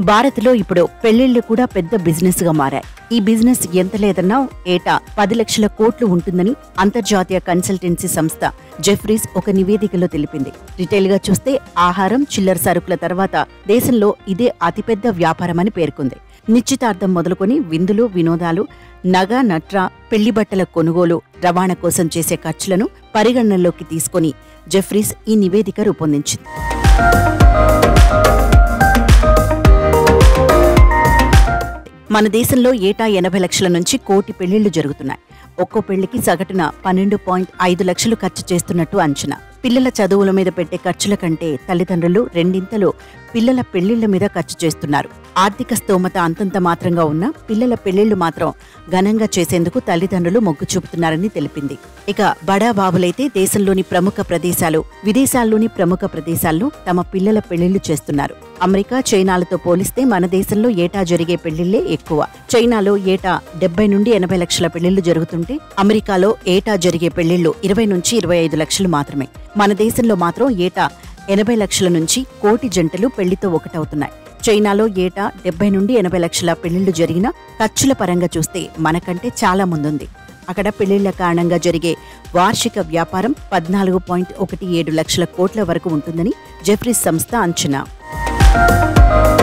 భారత్లో ఇప్పుడు పెళ్లిళ్లు కూడా పెద్ద బిజినెస్ గా మారాయి ఈ బిజినెస్ ఎంత లేదన్నా ఏటా పది లక్షల కోట్లు ఉంటుందని అంతర్జాతీయ కన్సల్టెన్సీ సంస్థ జెఫ్రీస్ ఒక నివేదికలో తెలిపింది రిటైల్ గా చూస్తే ఆహారం చిల్లర సరుకుల తర్వాత దేశంలో ఇదే అతిపెద్ద వ్యాపారమని పేర్కొంది నిశ్చితార్థం మొదలుకొని విందులు వినోదాలు నగ నట్ర పెళ్లి బట్టల కొనుగోలు రవాణా కోసం చేసే ఖర్చులను పరిగణనలోకి తీసుకొని జెఫ్రీస్ ఈ నివేదిక రూపొందించింది మన దేశంలో ఏటా ఎనభై లక్షల నుంచి కోటి పెళ్లిళ్లు జరుగుతున్నాయి ఒక్కో పెళ్లికి సగటున పన్నెండు పాయింట్ ఐదు లక్షలు ఖర్చు చేస్తున్నట్టు అంచనా పిల్లల చదువుల మీద పెట్టే ఖర్చుల కంటే తల్లిదండ్రులు రెండింతలు పిల్లల పెళ్లిళ్ల మీద ఖర్చు చేస్తున్నారు ఆర్థిక స్తోమత అంతంత మాత్రంగా ఉన్న పిల్లల పెళ్లిళ్లు మాత్రం ఘనంగా చేసేందుకు తల్లిదండ్రులు మొగ్గు చూపుతున్నారని తెలిపింది ఇక బడా బాబులైతే దేశంలోని ప్రముఖ ప్రదేశాలు విదేశాల్లోని ప్రముఖ ప్రదేశాల్లో తమ పిల్లల పెళ్లిళ్లు చేస్తున్నారు అమెరికా చైనాలతో పోలిస్తే మన దేశంలో ఏటా జరిగే పెళ్లిళ్లే ఎక్కువ చైనాలో ఏటా డెబ్బై నుండి ఎనభై లక్షల పెళ్లిళ్లు జరుగుతుంటే అమెరికాలో ఏటా జరిగే పెళ్లిళ్లు ఇరవై నుంచి ఇరవై ఐదు లక్షలు మాత్రమే మన దేశంలో మాత్రం ఏటా ఎనభై లక్షల నుంచి కోటి జంటలు పెళ్లితో ఒకటవుతున్నాయి చైనాలో ఏటా డెబ్బై నుండి ఎనభై లక్షల పెళ్లిళ్లు జరిగిన ఖర్చుల పరంగా చూస్తే మనకంటే చాలా ముందుంది అక్కడ పెళ్లిళ్ల కారణంగా జరిగే వార్షిక వ్యాపారం పద్నాలుగు పాయింట్ ఒకటి ఏడు లక్షల కోట్ల వరకు ఉంటుందని జెఫ్రీస్ సంస్థ అంచనా